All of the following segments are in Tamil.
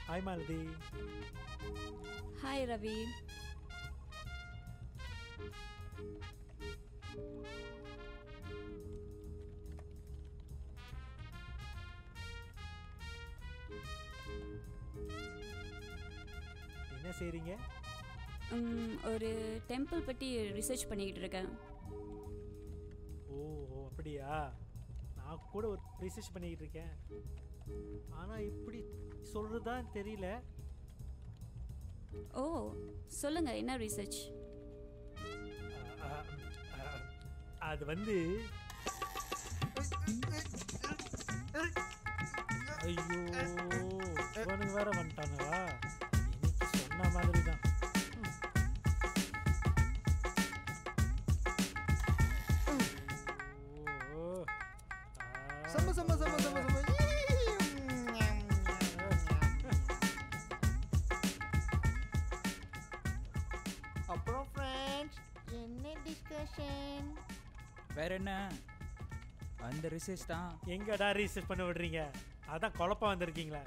ஹாய் மாலதி ஹாய் ரவி என்ன செய்றீங்க ம், ஒரு டெம்பிள் பற்றி ரிசர்ச் பண்ணிக்கிட்டு இருக்கேன் ஓ ஓ, அப்படியா நான் கூட ஒரு ரிசர்ச் பண்ணிக்கிட்டு இருக்கேன் ஆனால் இப்படி சொல்கிறதான் தெரியல ஓ சொல்லுங்க என்ன ரிசர்ச் அ, அ, அ, அது வந்து ஐயோ இவனுங்க வேற வந்துட்டானவா இன்னைக்கு சொன்ன மாதிரி தான் ஓ ஆ. செம்ம செம்ம செம்ம செம்ம செம்ம அப்புறம் ஃப்ரெண்ட்ஸ் என்ன டிஸ்கஷன் வேற என்ன அந்த ரிசர்ச் தான் எங்கடா ரீசர்ச் பண்ண விடுறீங்க அதான் குழப்பம் வந்திருக்கீங்களா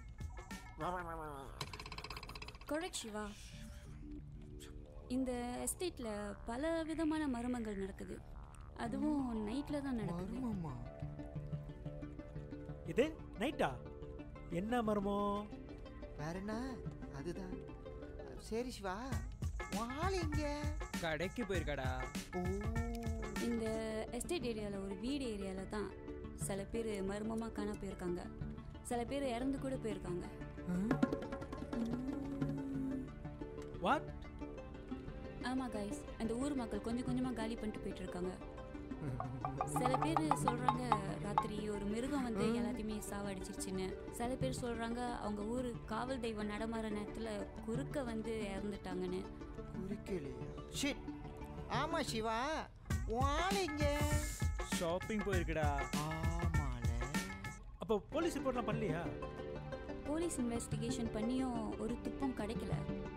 கொரெக்ட் சிவா இந்த எஸ்டேட்டில் பல விதமான மர்மங்கள் நடக்குது அதுவும் நைட்டில் தான் நடக்குது ஆமாம்மா இது நைட்டா என்ன மர்மம் வேற என்ன அதுதான் சரி சிவா உன் ஆள் எங்க கடைக்கு போயிருக்காடா ஓ இந்த எஸ்டேட் ஏரியாவில் ஒரு வீடு ஏரியாவில் தான் சில பேர் மர்மமாக காண போயிருக்காங்க சில பேர் இறந்து கூட போயிருக்காங்க வாட் ஆமாம் கைஸ் அந்த ஊர் மக்கள் கொஞ்சம் கொஞ்சமாக காலி பண்ணிட்டு போயிட்டு இருக்காங்க சில பேர் சொல்றாங்க ராத்திரி ஒரு மிருகம் வந்து எல்லாத்தையுமே சாவடிச்சிருச்சுன்னு சில பேர் சொல்றாங்க அவங்க ஊர் காவல் தெய்வம் நடமாற நேரத்துல குறுக்க வந்து இறந்துட்டாங்கன்னு குறிக்கலையா ஷிட் ஆமா சிவா உன் ஆள் எங்க ஷாப்பிங் போயிருக்கடா ஆமால அப்போ போலீஸ் ரிப்போர்ட்லாம் பண்ணலையா போலீஸ் இன்வெஸ்டிகேஷன் பண்ணியும் ஒரு துப்பும் கிடைக்கல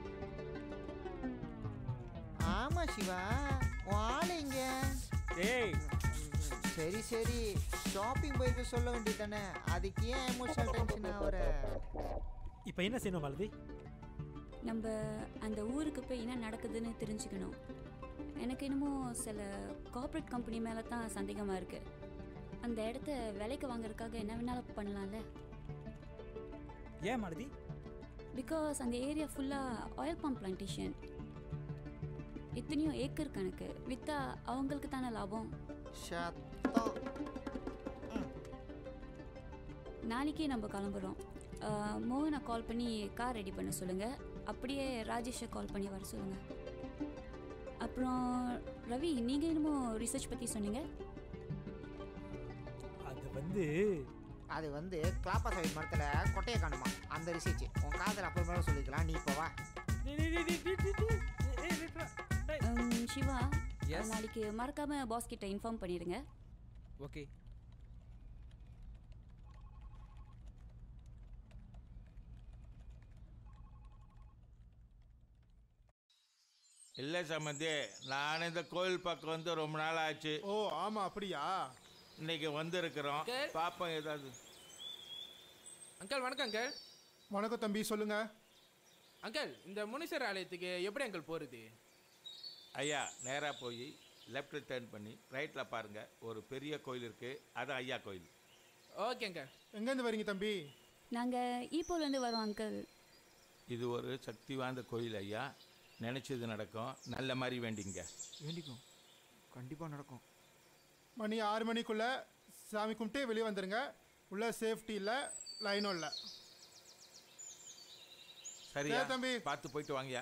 ஆமா சிவா உன் ஆள் எங்க டேய் சரி சரி ஷாப்பிங் போயிருக்க சொல்ல வேண்டியது தானே அதுக்கு ஏன் எமோஷனல் டென்ஷன் ஆகுற இப்போ என்ன செய்யணும் மாலதி நம்ம அந்த ஊருக்கு போய் என்ன நடக்குதுன்னு தெரிஞ்சுக்கணும் எனக்கு என்னமோ சில கார்ப்பரேட் கம்பெனி மேலே தான் சந்தேகமாக இருக்கு அந்த இடத்த விலைக்கு வாங்குறதுக்காக என்ன வேணாலும் பண்ணலாம்ல ஏன் மாலதி பிகாஸ் அந்த ஏரியா ஃபுல்லாக ஆயில் பம்ப் பிளான்டேஷன் எத்தனையோ ஏக்கர் கணக்கு வித்தா அவங்களுக்கு தானே லாபம் சத்தம் நாளைக்கே நம்ம கிளம்புறோம் அஹ், மோகனை கால் பண்ணி கார் ரெடி பண்ண சொல்லுங்க அப்படியே ராஜேஷை கால் பண்ணி வர சொல்லுங்க அப்புறம் ரவி நீங்கள் என்னமோ ரிசர்ச் பற்றி சொன்னீங்க அது வந்து அது வந்து கிளாப்பா சைடு மரத்தில் கொட்டையை காணுமா அந்த ரிசர்ச் உன் காதல் அப்புறமேல சொல்லிக்கலாம் நீ இப்போ வா டேய், டேய், டேய், டேய், டேய், டேய், டேய், ஏய், நில்றா. டேய். உம், சிவா Yes. நாளைக்கு மறக்காம பாஸ் கிட்ட இன்ஃபார்ம் பண்ணிடுங்க ஓகே இல்லை சம்மந்தி நான் இந்த கோயில் பக்கம் வந்து ரொம்ப நாள் ஆச்சு ஓ ஆமா அப்படியா இன்னைக்கு வந்திருக்கிறோம் Okay. பாப்போம் ஏதாவது அங்கிள் வணக்கம் அங்கிள் வணக்கம் தம்பி சொல்லுங்க அங்கிள் இந்த முனீஸ்வரர் ஆலயத்துக்கு எப்படி அங்கிள் போகிறது ஐயா நேராக போய் லெஃப்ட் டர்ன் பண்ணி ரைட்டில் பாருங்க ஒரு பெரிய கோயில் இருக்கு அது ஐயா கோயில் ஓகே அங்கிள் எங்கேருந்து வரீங்க தம்பி நாங்கள் ஈப்போலேருந்து வரோம் அங்கிள் இது ஒரு சக்தி வாய்ந்த கோயில் ஐயா நினைச்சது நடக்கும் நல்ல மாதிரி வேண்டிங்க வேண்டிக்கும் கண்டிப்பாக நடக்கும் மணி ஆறு மணிக்குள்ள சாமி கும்பிட்டு வெளியே வந்துருங்க உள்ள சேஃப்டி இல்லை லைனும் இல்லை சரியா சரி, தம்பி. பார்த்து போயிட்டு வாங்கயா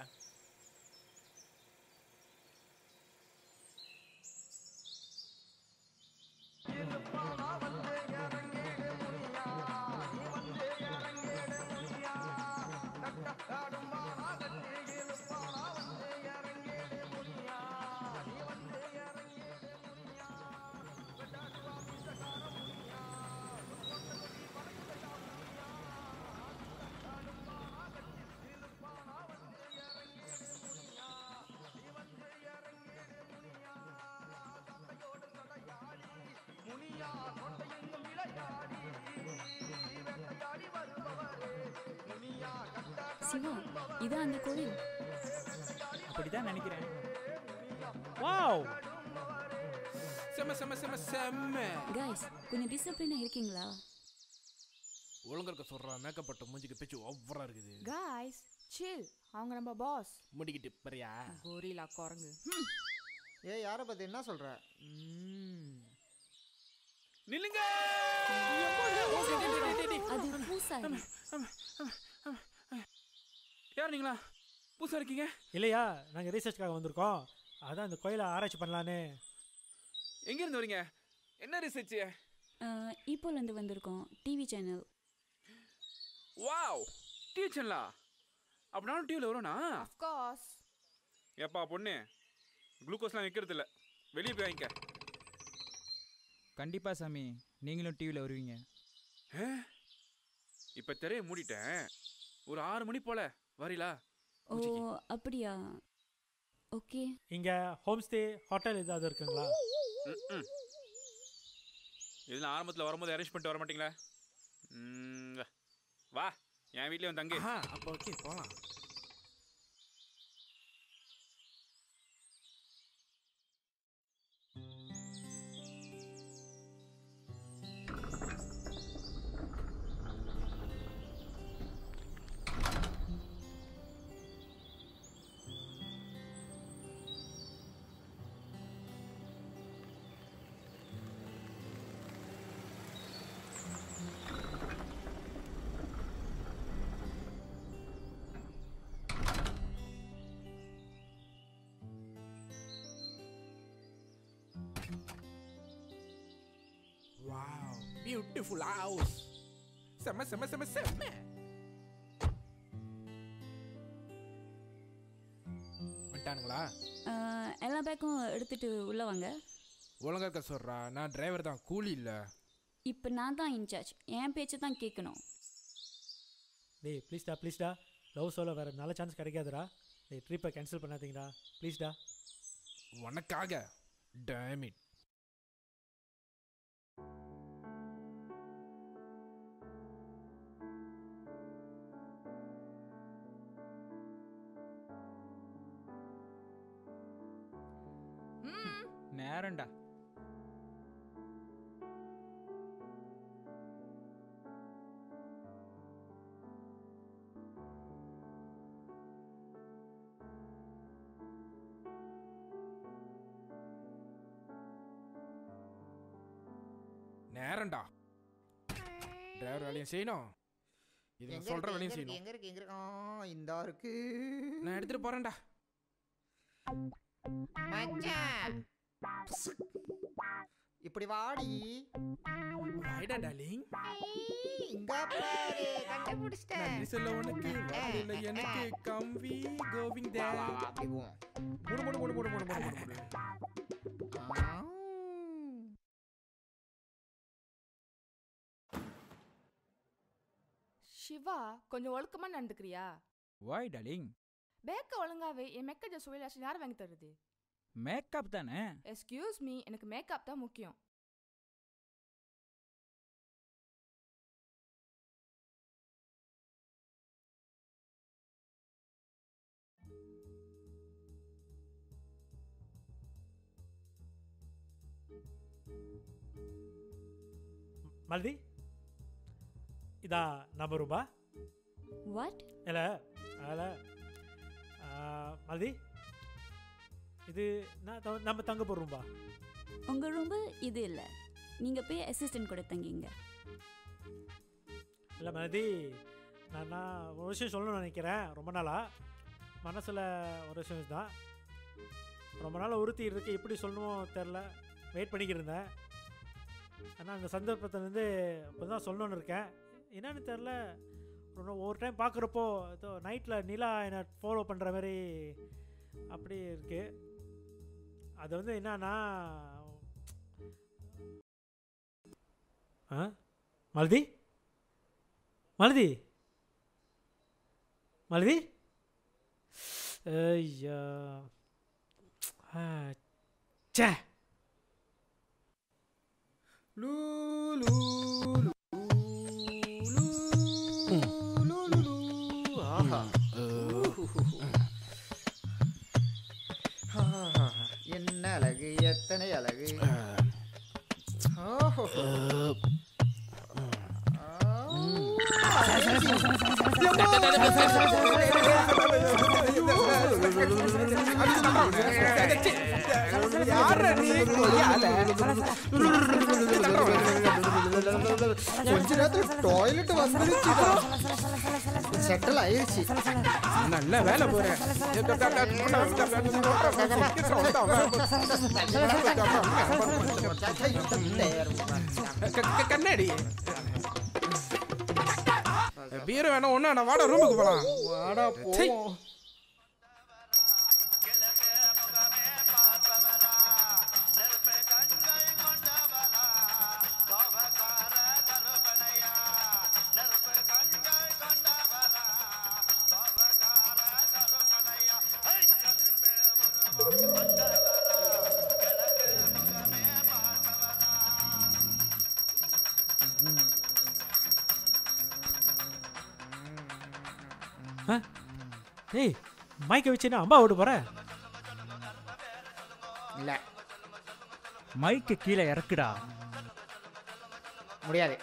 சிவா இதான் அந்த கோவில் அப்படிதான் நினைக்கிறேன் வாவ் செம்ம செம்ம செம்ம செம்ம கைஸ் கொஞ்சம் டிசிப்ளினாக இருக்கீங்களா ஒழுங்கா இருக்க சொல்றா மேக்கப் பட்ட மூஞ்சிக்கு பேச்சு ஓவரா இருக்குது காய்ஸ் சில் அவங்க நம்ம பாஸ் முடிக்கிட்டு பரியா கோரிலா குரங்கு ஏ யாரை பற்றி என்ன சொல்கிற நில்லுங்க அது பூசாரி யார் நீங்களா புதுசா இருக்கீங்க இல்லையா நாங்கள் ரீசர்ச்காக வந்திருக்கோம் அதான் இந்த கோயிலை ஆராய்ச்சி பண்ணலான்னு எங்க இருந்து வரீங்க என்ன ரிசர்ச் இப்போலேருந்து வந்திருக்கோம் டிவி சேனல் வாவ் டிவி சேனலா அப்ப நானும் டிவியில் வருவேனா ஆஃப் கோர்ஸ் ஏப்பா பொண்ணு குளுக்கோஸ்லாம் வைக்கிறது இல்ல வெளியே போய் வாங்கிக்க கண்டிப்பா சாமி நீங்களும் டிவியில் வருவீங்க இப்போ திரையை மூடிட்டேன் ஒரு ஆறு மணி போல வரீங்களா ஓ அப்படியா ஓகே இங்கே ஹோம் ஸ்டே ஹோட்டல் ஏதாவது இருக்குங்களா ம் இதெல்லாம் ஆரம்பத்தில் வரும்போது அரேஞ்ச் பண்ணிட்டு வர மாட்டீங்களா ம், வா என் வீட்லயே வந்து தங்கு அப்போ ஓகே போலாம் வாவ் பியூட்டிஃபுல் ஹவுஸ் செம்ம செம்ம செம்ம செம்ம வந்துட்டானுங்களா எல்லா பேக்கும் எடுத்துட்டு உள்ளே வாங்க ஒழுங்கா இருக்க சொல்றா நான் டிரைவர் தான் கூலி இல்ல இப்போ நான் தான் இன்சார்ஜ் என் பேச்சு தான் கேட்கணும் டேய் ப்ளீஸ்டா ப்ளீஸ்டா லவ் சொல்ல வேறு நல்ல சான்ஸ் கிடைக்காதுடா டேய் ட்ரிப்பை கேன்சல் பண்ணாதீங்கடா ப்ளீஸ்டா உனக்காக டேமிட் ம் நேரம்டா நேரம்டா டிரைவர் வேலையும் செய்யணும் இது எங்க சொல்ற இருக்கு, வேலையும் எங்க இருக்கு, செய்யணும் எங்க இருக்கு எங்க இருக்கு ஆ, இந்தா இருக்கு நான் எடுத்துட்டு போறேன்டா மச்சான் இப்படி வாடி வாய்டா டார்லிங் ஐ, இங்க பாரு கண்டுபிடிச்சிட்டேன் நன்றி சொல்ல உனக்கு வார்த்தையில எனக்கு கம்பி கோவிங் வா, வா, வா, அப்படி போவோம். முடு முடு முடு முடு முடு முடு முடு ஆ. சிவா கொஞ்சம் ஒழுக்கமா நடந்துக்கிறியா வாய் டாலிங் பேக்க ஒழுங்காவே என் மெக்கஜ சுவையிலாச்சு யார் வாங்கி தருது மேக்கப் தானே எஸ்கியூஸ் மீ எனக்கு மேக்கப் தான் முக்கியம் மல்தி இதா நம்ம ரூபா வாட் இல்லை அதில் மல்தி இது நான் த- நம்ம தங்க போகிறோம்பா உங்கள் ரூம்பு இது இல்லை நீங்கள் போய் அசிஸ்டன்ட் கூட தங்கிங்க இல்லை மல்தி நான் நான் ஒரு விஷயம் சொல்லணும்னு நினைக்கிறேன் ரொம்ப நாளாக மனசில் ஒரு விஷயம் தான் ரொம்ப நாள் உறுத்தி இருக்கு எப்படி சொல்லணுமோ தெரில வெயிட் பண்ணிக்கிட்டு இருந்தேன் ஆனால் அந்த சந்தர்ப்பத்திலேருந்து இப்போ தான் சொல்லணும்னு இருக்கேன் என்னன்னு தெரில ஒரு நா- ஒரு டைம் பார்க்குறப்போ ஏதோ நைட்டில் நிலா என்னை ஃபாலோ பண்ணுற மாதிரி அப்படி இருக்குது அது வந்து என்னன்னா ஆ மல்தி மலதி மலதி ஐயா ஆ, ச்சே லூ லூ லூ லூ லூ லூ லூ. ஆஹா யார நீ கொய்யால கொஞ்ச நேரத்துல டாய்லெட் வந்துருச்சு செட்டில் ஆயிருச்சு நல்ல வேலை போறேன் கண்ணாடி பீர் வேணாம் ஒண்ணு வேணாம் வாடா ரூமுக்கு போலாம் வாடா சை. போவோம் ஏய் மைக்கை வச்சுன்னா அம்மா விட்டு போகிறேன் இல்ல மைக்கு கீழே இறக்குடா முடியாது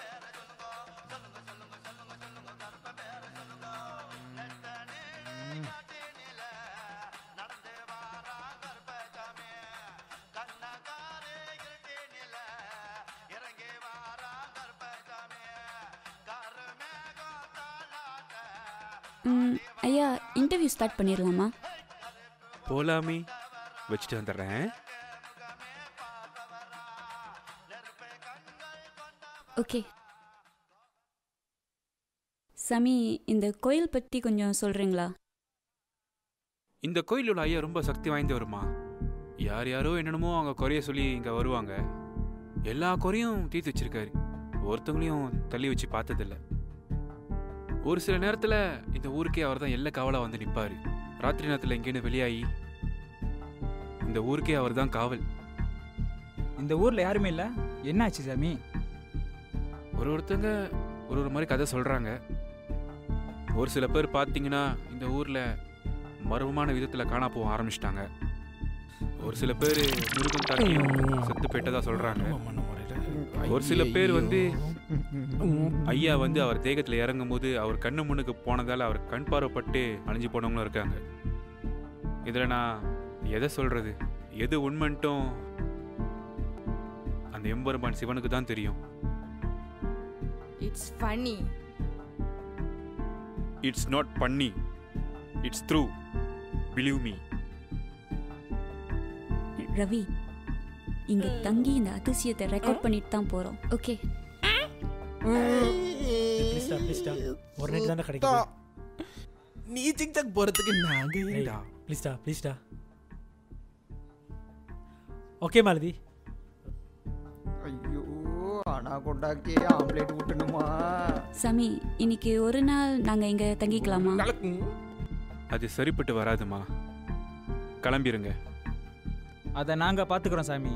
ம், ஐயா இன்டர்வியூ ஸ்டார்ட் பண்ணிடலாமா போலாமே வச்சுட்டு வந்துடுறேன் ஓகே சாமி இந்த கோயில் பற்றி கொஞ்சம் சொல்கிறீங்களா இந்த கோயில் உள்ள ஐயா ரொம்ப சக்தி வாய்ந்தவருமா யார் யாரோ என்னென்னமோ அவங்க குறைய சொல்லி இங்கே வருவாங்க எல்லா குறையும் தீர்த்து வச்சிருக்காரு ஒருத்தவங்களையும் தள்ளி வச்சு பார்த்ததில்ல ஒரு சில நேரத்தில் இந்த ஊருக்கே அவர் தான் எல்லை காவலாக வந்து நிற்பார் ராத்திரி நேரத்தில் எங்கேன்னு வெளியாகி இந்த ஊருக்கே அவர் தான் காவல் இந்த ஊரில் யாருமே இல்லை என்னாச்சு சாமி ஒரு ஒருத்தங்க ஒரு ஒரு மாதிரி கதை சொல்கிறாங்க ஒரு சில பேர் பார்த்தீங்கன்னா இந்த ஊரில் மர்மமான விதத்தில் காணா போக ஆரம்பிச்சிட்டாங்க ஒரு சில பேர் மிருகம் தாக்கியும் செத்து போயிட்டதா சொல்கிறாங்க ஒரு சில பேர் வந்து ஐயா வந்து அவர் தேகத்தில் இறங்கும் போது அவர் கண்ணு முன்னுக்கு போனதால் அவர் கண் பார்வைப்பட்டு அழிஞ்சு போனவங்களும் இருக்காங்க இதில் நான் எதை சொல்கிறது எது உண்மைன்ட்டும் அந்த எம்பெருமான் சிவனுக்கு தான் தெரியும் it's funny it's not funny it's true believe me Ravi இங்கே தங்கி இந்த அதிசயத்தை ரெக்கார்ட் பண்ணிட்டு தான் போகிறோம் ஓகே ப்ளீஸ்டா ப்ளீஸ்டா ஒரு நைட் தானே கிடைக்குது நீ ஜிக்ஜாக் போறதுக்கு நாங்க ஏய், ஏன்டா ப்ளீஸ்டா ப்ளீஸ்டா ஓகே மாலதி ஐயோ ஆனா கொண்டாக்கி ஆம்லேட் விட்டணுமா சாமி இன்னைக்கு ஒரு நாள் நாங்கள் இங்கே தங்கிக்கலாமா கலக்கு அது சரிப்பட்டு வராதுமா கிளம்பிருங்க அதை நாங்கள் பார்த்துக்குறோம் சாமி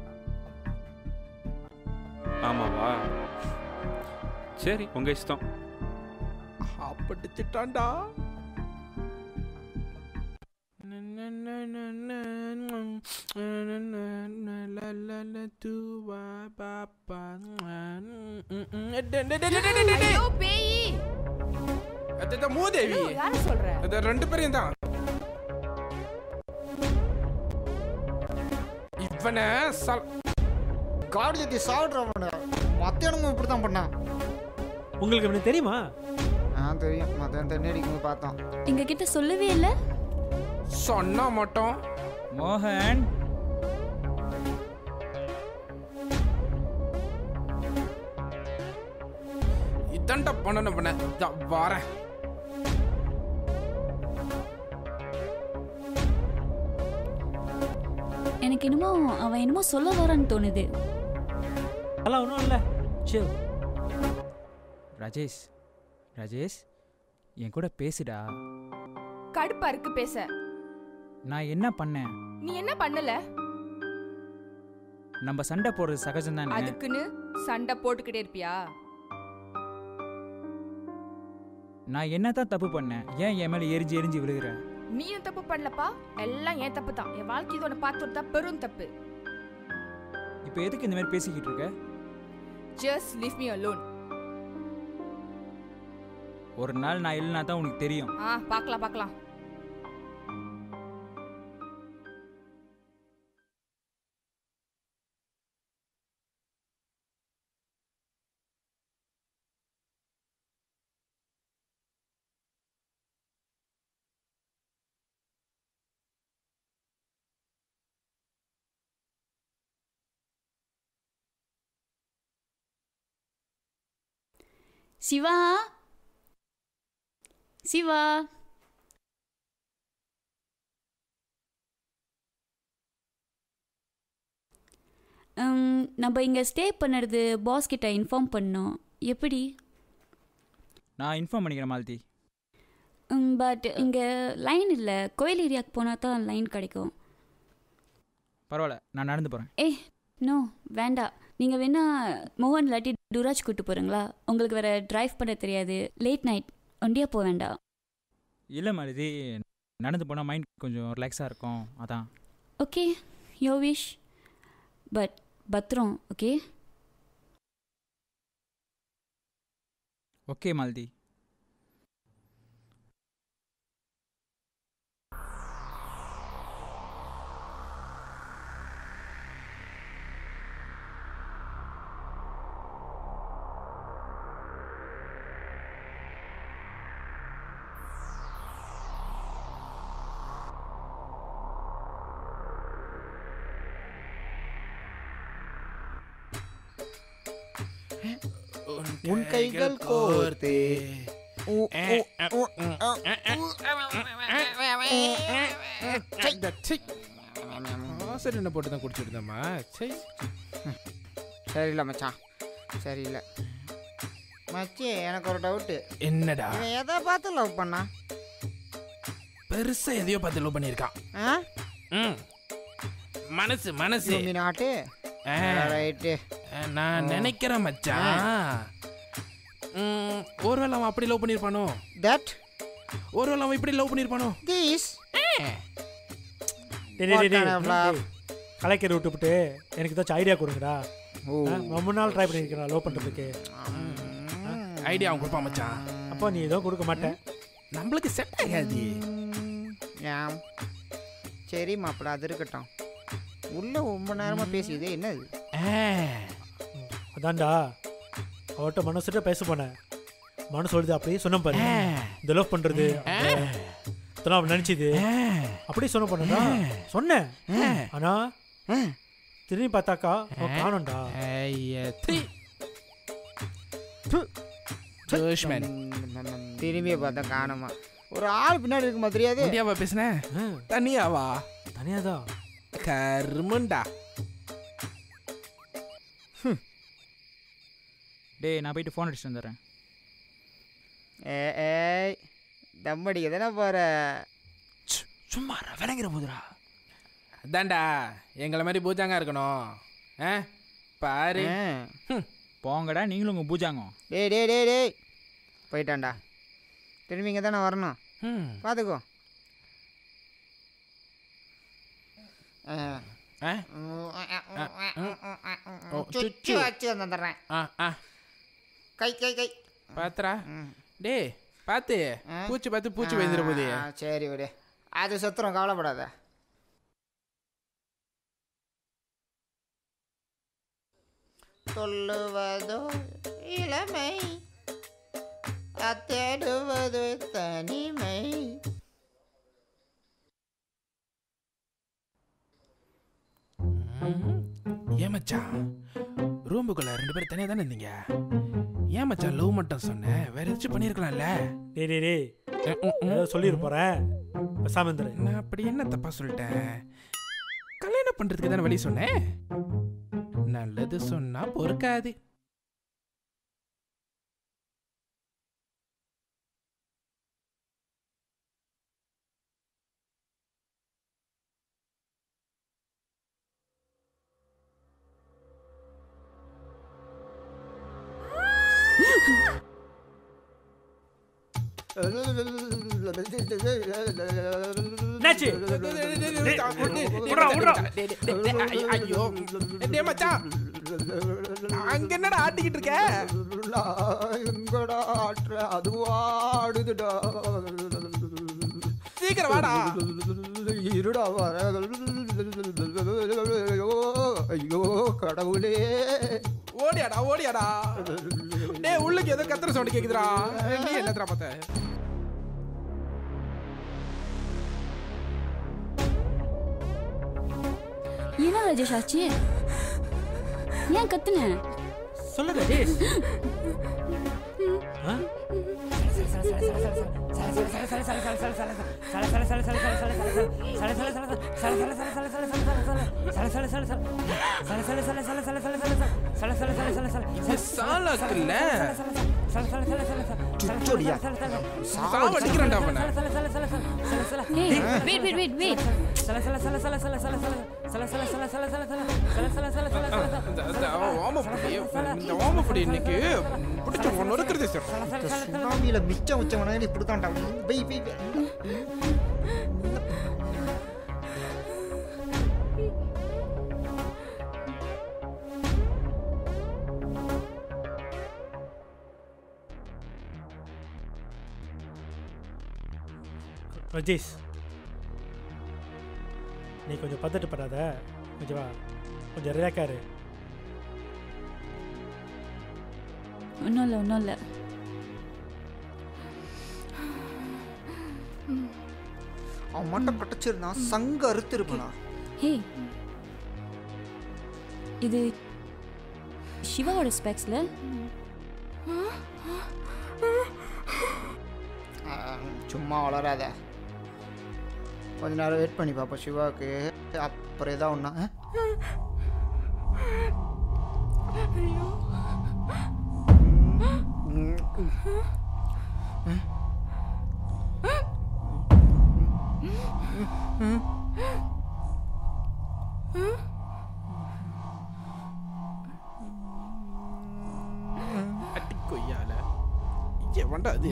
ஆமாவா சரி உங்க இஷ்டம் அப்படிச்சிட்டான்டா ஐயோ பேயி மூதேவி ஐயோ, யார சொல்ற அது ரெண்டு பேரையும் தான் இவனை சல் காடு ஜத்தி சாப்பிட்றவன மத்தியானமும் இப்படி தான் பண்ணான் உங்களுக்கு இவனுக்கு தெரியுமா ஆ தெரியும் மத்தியானம் தண்ணி அடிக்கும்போது பார்த்தோம் எங்கள் கிட்ட சொல்லவே இல்லை சொன்னா மட்டும் மோகன் இதான்டா பண்ணணும் பண்ண இதா வரேன் எனக்கு என்னமோ அவன் என்னமோ சொல்ல வரான்னு தோணுது அதெல்லாம் ஒன்றும் இல்லை சரி ராஜேஷ் ராஜேஷ் என் கூட பேசுடா கடுப்பா இருக்கு பேச நான் என்ன பண்ணேன் நீ என்ன பண்ணல நம்ம சண்டை போடுறது சகஜம் தானே அதுக்குன்னு சண்டை போட்டுக்கிட்டே இருப்பியா நான் என்னதான் தப்பு பண்ணேன் ஏன் என் மேலே எரிஞ்சு எரிஞ்சு விழுகிற நீயும் தப்பு பண்ணலப்பா எல்லாம் என் தப்பு தான் என் வாழ்க்கை இதோட பார்த்து தான் பெரும் தப்பு இப்போ எதுக்கு இந்த மாதிரி பேசிக்கிட்டு இருக்க ஜஸ்ட் லீவ் மீ அலோன் ஒரு நாள் நான் இல்லைனா தான் உனக்கு தெரியும் ஆ பார்க்கலாம் பார்க்கலாம் சிவா சிவா உம், நம்ம இங்கே ஸ்டே பண்ணுறது பாஸ் கிட்ட இன்ஃபார்ம் பண்ணோம் எப்படி நான் இன்ஃபார்ம் பண்ணிக்கிறேன் மாலதி பட் இங்கே லைன் இல்லை கோயில் ஏரியாவுக்கு போனால் தான் லைன் கிடைக்கும் பரவாயில்ல நான் நடந்து போகிறேன் ஏய் நோ வேண்டாம் நீங்கள் வேணா மோகன் இல்லாட்டி டுராஜ் கூட்டு போகிறீங்களா உங்களுக்கு வேற டிரைவ் பண்ண தெரியாது லேட் நைட் ஒண்டியாக போக வேண்டாம் இல்லை மாலதி நடந்து போனால் மைண்ட் கொஞ்சம் ரிலாக்ஸாக இருக்கும் அதான் ஓகே யோ விஷ் பட் பத்திரம் ஓகே ஓகே மாலதி உன் கைகள் கோர்த்து உ- உ- உ- இந்த சி. ஆசிரியனை போட்டு தான் குடிச்சிருந்தம்மா சை சரியில்லை மச்சான் சரியில்லை மச்சி எனக்கு ஒரு டவுட்டு என்னடா இவன் எதை பார்த்து லவ் பண்ணா பெருசா எதையோ பார்த்து லவ் பண்ணியிருக்கான் ஆ ம் மனசு மனசு நாட்டு ஆ, ரைட்டு நான் நினைக்கிறேன் மச்சான் ம், ஒருவேளை அவன் அப்படி லவ் பண்ணியிருப்பானோ தட் ஒருவேளை அவன் இப்படி லவ் பண்ணியிருப்பானோ திஸ் டேய், டேய், டேய், What kind of love? டேய். கலைக்கறி விட்டுப்புட்டு எனக்கு ஏதாச்சும் ஐடியா கொடுங்கடா ஓ ஆ, ரொம்ப நாள் ட்ரை பண்ணியிருக்கிறேன் லவ் பண்ணுறதுக்கு ஐடியா அவன் கொடுப்பான் மச்சான் அப்போ நீ ஏதோ கொடுக்க மாட்டேன் நம்மளுக்கு செட் ஆகாது ஏன் சரி மாப்பிள்ள அது இருக்கட்டும் உள்ள ரொம்ப நேரமா பேசியதே என்னது அதான்டா அவட்ட மனசுட்ட பேச போனேன் மனசு சொல்லுது அப்படியே சொன்ன பாரு இந்த லவ் பண்ணுறது இதெல்லாம் அவன் நினச்சிது அப்படியே சொன்ன பண்ணடா சொன்னேன் ஆனா திரும்பி பார்த்தாக்கா அவன் காணோம்டா ஜோஷ்மேன் திரும்பி பார்த்தா காணுமா ஒரு ஆள் பின்னாடி இருக்குமா தெரியாது இந்தியாவா பேசுனேன் தனியாவா தனியாதான் கருமண்டா டேய் நான் போயிட்டு ஃபோன் அடிச்சுட்டு வந்துடுறேன் ஏ ஏய் தம் அடிக்க தானே போற சும்மா விளங்குற போதுடா அதான்டா எங்களை மாதிரி பூஜாங்க இருக்கணும் ஆ பாரு போங்கடா நீங்களும் உங்கள் பூஜாங்க டேய் டேய் டேய் டேய் போயிட்டான்டா திரும்பி இங்கே தானே வரணும் ம். பார்த்துக்கோ ஆ. ஆ? ஓ, சுச்சு சுச்சு. வச்சு வந்துடுறேன் ஆ ஆ கை கை கை பாத்துறா டேய் பார்த்து பூச்சி பார்த்து பூச்சி வைந்துட போகுது ஆ, சரி விடு அது சுத்துறோம் கவலைப்படாத சொல்லுவதோ இளமை அத்தேடுவது தனிமை ஏன் மச்சான் ரூமுக்குள்ள ரெண்டு பேரும் தனியாக தானே இருந்தீங்க ஏன் மச்சான் லவ் மட்டும் சொன்னேன் வேற ஏதாச்சும் பண்ணியிருக்கலாம்ல டேய் டேய் டேய் ஏதோ சொல்லிட்டு போகிறேன் பேசாம இருந்துரு நான் அப்படி என்ன தப்பா சொல்லிட்டேன் கல்யாணம் பண்றதுக்கு தானே வழி சொன்னேன் நல்லது சொன்னா பொறுக்காது என்னாச்சு ஐயோ டேய் மச்சான் அங்க என்னடா ஆட்டிக்கிட்டு இருக்க எங்கடா ஆட்டுற அதுவா ஆடுதுடா சீக்கிரம் வாடா இருடா வர ஐயோ ஐயோ கடவுளே ஓடியாடா ஓடியாடா டேய் உள்ளுக்கு ஏதோ கத்துற சவுண்ட் கேக்குதுடா நீ என்னத்தரா பார்த்த என்ன ராஜேஷ் ஆச்சு ஏன் கத்துன சொல்லு ராஜேஷ் ஆ? சாலாக்குல்ல சுச்சோடியா சாவடிக்கிறான்டா அவனை ஏய் வெயிட் வெயிட் வெயிட் வெயிட் ஓமப்படி இந்த ஓமப்படி இன்னைக்கு பிடிச்ச ஒன்று இருக்கிறது சார் சுனாமியில மிச்சம் வச்சவன இப்படி தான்டா வெய் வெய் வெய். ராஜேஷ் நீ கொஞ்சம் பதட்டப்படாத ஓகேவா கொஞ்சம் ரிலாக்ஸாக இரு ஒன்றும் இல்லை ஒன்றும் இல்லை அவன் மட்டும் கட்டச்சிருந்தான் சங்க அறுத்து இருப்பனா ஹே இது சிவாவோட ஸ்பெக்ஸ்ல சும்மா வளராத கொஞ்ச நேரம் வெயிட் பண்ணி பாப்போம் சிவாவுக்கு அப்புறம் ஏதா ஒன்றா அட்டி கொய்யால எவன்டா அது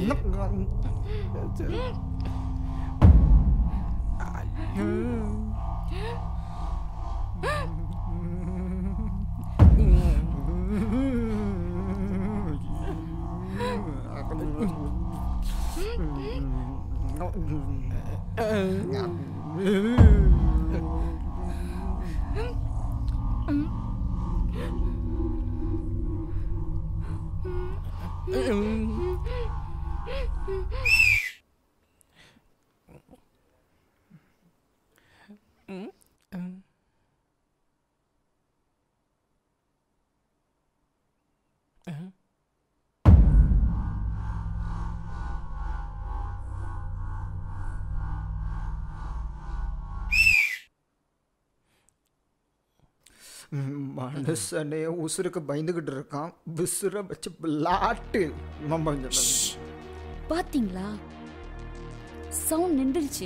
மனுஷனே உசுருக்கு பயந்துகிட்டு இருக்கான் விசுர வச்சு பிளாட்டு நம்ம பாத்தீங்களா சவுண்ட் நின்றுச்சு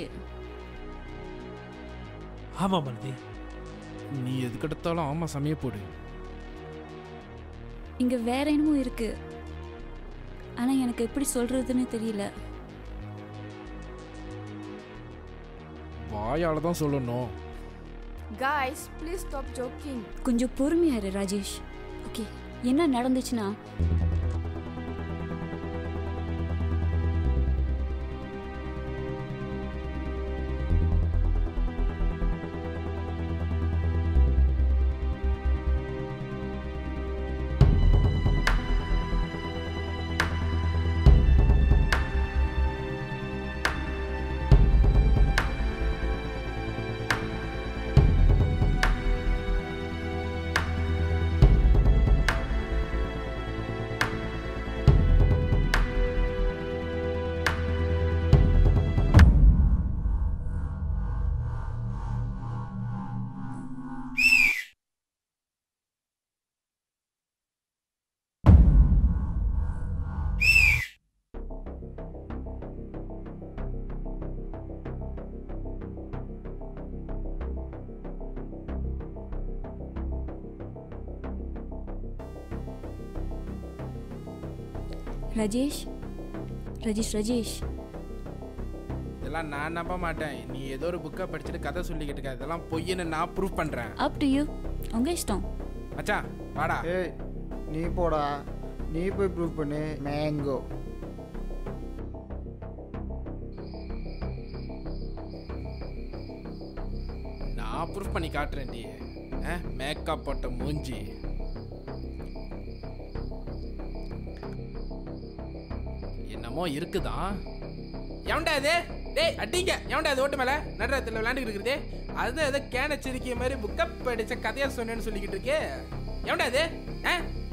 ஆமாம் மல்தி நீ எதுக்கு எடுத்தாலும் ஆமா சமய போடு இங்க வேற என்னமோ இருக்கு ஆனா எனக்கு எப்படி சொல்றதுன்னு தெரியல வாயால தான் சொல்லணும் Guys, please stop joking. கொஞ்சம் பொறுமையா இரு ராஜேஷ் ஓகே என்ன நடந்துச்சுன்னா ராஜேஷ் ராஜேஷ் ராஜேஷ் இதெல்லாம் நான் நம்ப மாட்டேன் நீ ஏதோ ஒரு புக்கை படிச்சுட்டு கதை சொல்லிக்கிட்டு இருக்க இதெல்லாம் பொய்ன்னு நான் ப்ரூவ் பண்றேன் அப் டு யூ உங்க இஷ்டம் மச்சான் வாடா ஏய் நீ போடா நீ போய் ப்ரூவ் பண்ணு மேங்கோ நான் ப்ரூஃப் பண்ணி காட்டுறேன் டி மேக்கப் போட்ட மூஞ்சி என்னமோ இருக்குதான் எவன்டா இது டேய் அடிங்க எவன்டா இது ஓட்டு மேல நடுறத்துல விளையாண்டுக்கிட்டு இருக்குதே அது ஏதோ கேன சிரிக்கிய மாதிரி புக்கப் படிச்ச கதையா சொன்னேன்னு சொல்லிக்கிட்டு இருக்கே எவன்டா இது ஆ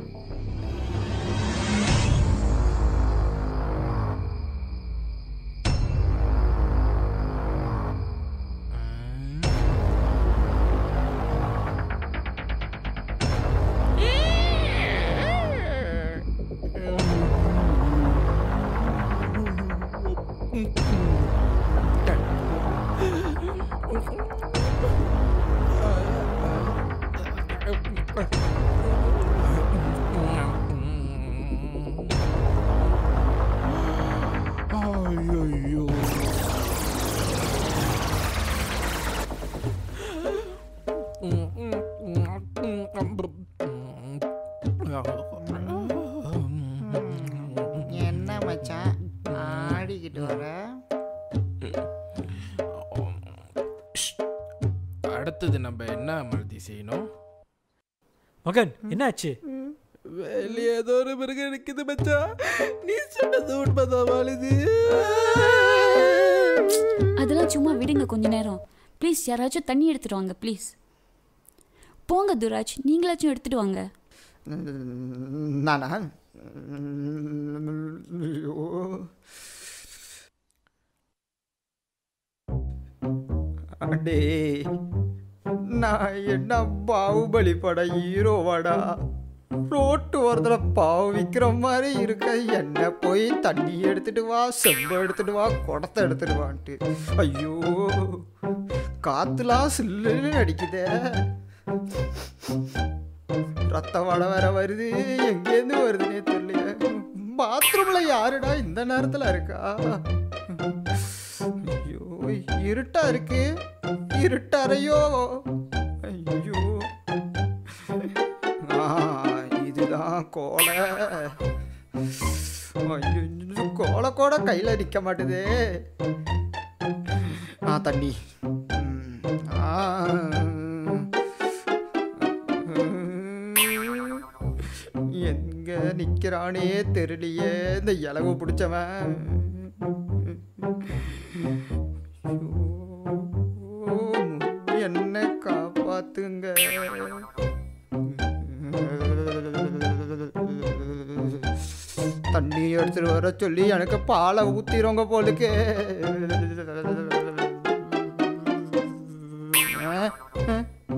ஐயோ என்ன மச்சான் ஆடிக்கிட்டு வர அடுத்தது நம்ம என்ன மருதி செய்யணும் மகன் என்னாச்சு வெளியே ஏதோ ஒரு மிருகம் நிக்குது மச்சான் நீ சொன்னது உண்மைதான் வாழுது அதெல்லாம் சும்மா விடுங்க கொஞ்ச நேரம் ப்ளீஸ் யாராச்சும் தண்ணி எடுத்துட்டு வாங்க ப்ளீஸ் போங்க துராஜ் நீங்களாச்சும் எடுத்துட்டு வாங்க நானா ஐயோ அடே நான் என்ன பாகுபலி பட ஹீரோவாடா ரோட்டு ஓரத்தில் பாவு விற்கிற மாதிரி இருக்க என்ன போய் தண்ணி எடுத்துட்டு வா செம்பு எடுத்துட்டு வா குடத்தை எடுத்துட்டு வான்ட்டு ஐயோ காத்துலாம் சில்லுன்னு அடிக்குதே ரத்த வடை வேற வருது எங்கேருந்து வருதுன்னே தெரியல பாத்ரூம்ல யாருடா இந்த நேரத்துல இருக்கா ஐயோ இருட்டா இருக்கு இருட்டறையோ ஐயோ ஆ, இதுதான் கோலை ஐயோ கோலை கூட கையில நிக்க மாட்டுதே ஆ தண்ணி ம், ஆ எங்க நிக்கிறானே தெரியலையே இந்த இலவு பிடிச்சவன் ஐயோ, என்ன காப்பாத்துங்க தண்ணி எடுத்துட்டு வர சொல்லி எனக்கு பாலை ஊத்திரோங்க போலுக்கு ஆ, ஆ.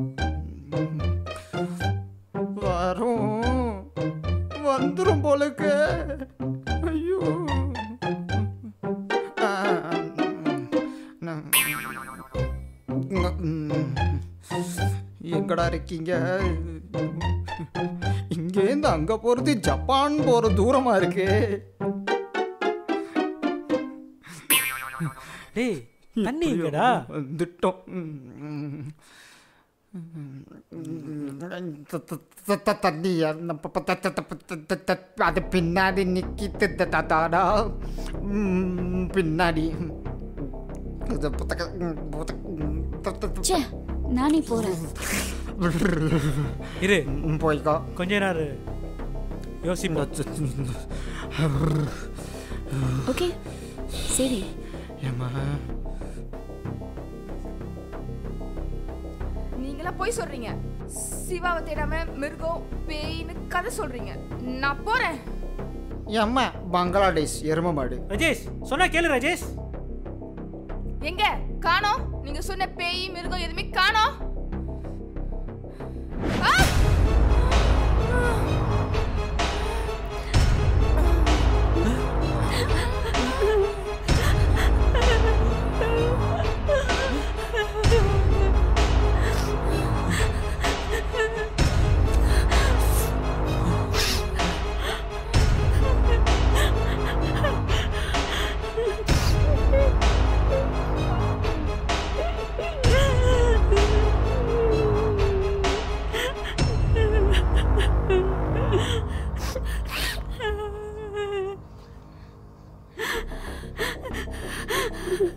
வரும் வந்துரும் போலுக்கு ஐயோ ஆ, நான் ம், எங்கடா இருக்கீங்க இங்கேருந்து அங்க போறது ஜப்பான் போற தூரமா இருக்கு டேய் தண்ணி எங்கடா வந்துட்டோம் ம். த- த- த- த- தண்ணி அந்த ப- ப- த- த- த- த- த- த- அது பின்னாடி நிக்கிட்டு த- த- தாடா ம், பின்னாடி இது புத்தக- ம், புத்தக- ம், த- த- த- ச்சே நானே போறேன் இரு ம், போய்க்கோ கொஞ்ச நேரம் யோசிப்போம் ஓகே சரி ஏம்மா நீங்களா போய் சொல்றீங்க சிவாவை தேடாம மிருகம் பேயின்னு கதை சொல்றீங்க நான் போறேன் ஏம்மா பங்களாதேஷ் எரும மாடு ராஜேஷ் சொன்னா கேளு ராஜேஷ் எங்க காணோம் நீங்க சொன்ன பேய் மிருகம் எதுவுமே காணோம் ஆ! ஆ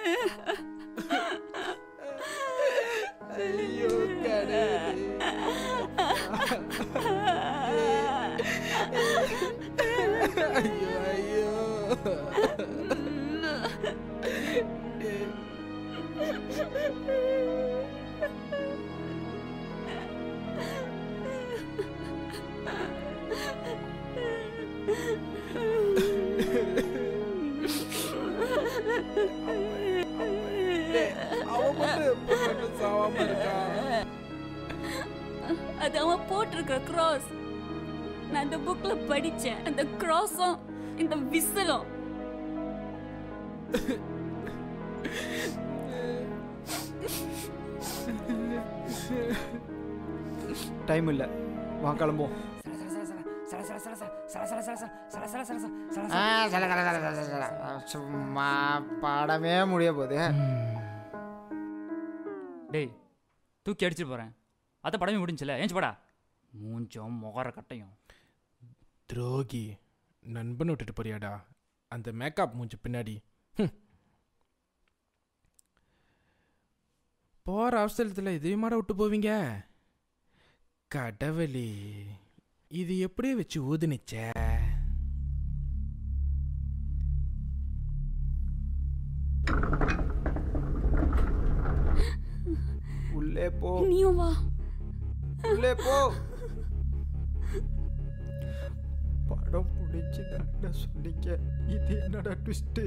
ஐயோ கடவுளே ஐயோ ஐயோ டேய், அவன் மட்டும் எப்ப மட்டும் சாவாம இருக்கான் அது அவன் போட்டிருக்கிற கிராஸ் நான் அந்த புக்ல படிச்சேன் அந்த கிராஸும் இந்த விசிலும் டைம் இல்லை வா கிளம்புவோம் ஆ, சல, சல, சல, சல, சல. சும்மா பாடமே முடிய போகுது டேய் தூக்கி அடிச்சிட்டு போகிறேன் அதான் படமே முடிஞ்சுல ஏஞ்சி படா மூஞ்சம் முகர கட்டையும் துரோகி நண்பன் விட்டுட்டு போறியாடா அந்த மேக்கப் மூஞ்சி பின்னாடி ஹம். போற அவசரத்தில் இதையுமாட விட்டு போவீங்க கடவுளே இது எப்படியே வச்சு ஊதுனிச்ச உள்ளே போ நீயும் வா உள்ளே போ படம் முடிச்சு தான் சொன்னீங்க இது என்னடா ட்விஸ்ட்டு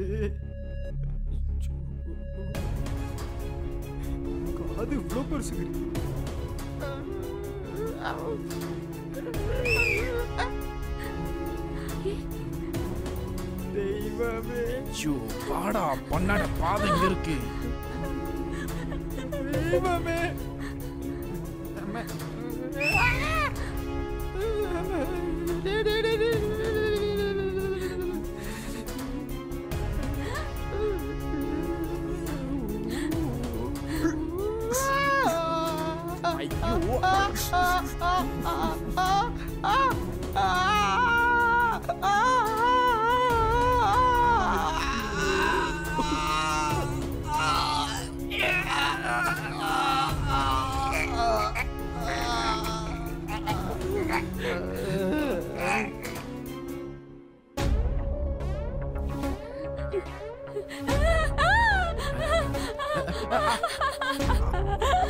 காது இவ்வளோ பெருசு தெய்வமே ஐயோ பாடா பொண்ணாட பாதம் இங்க இருக்கு தெய்வமே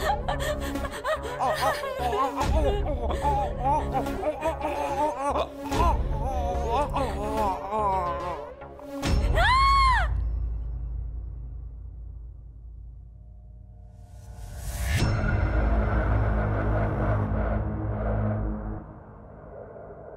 Ah!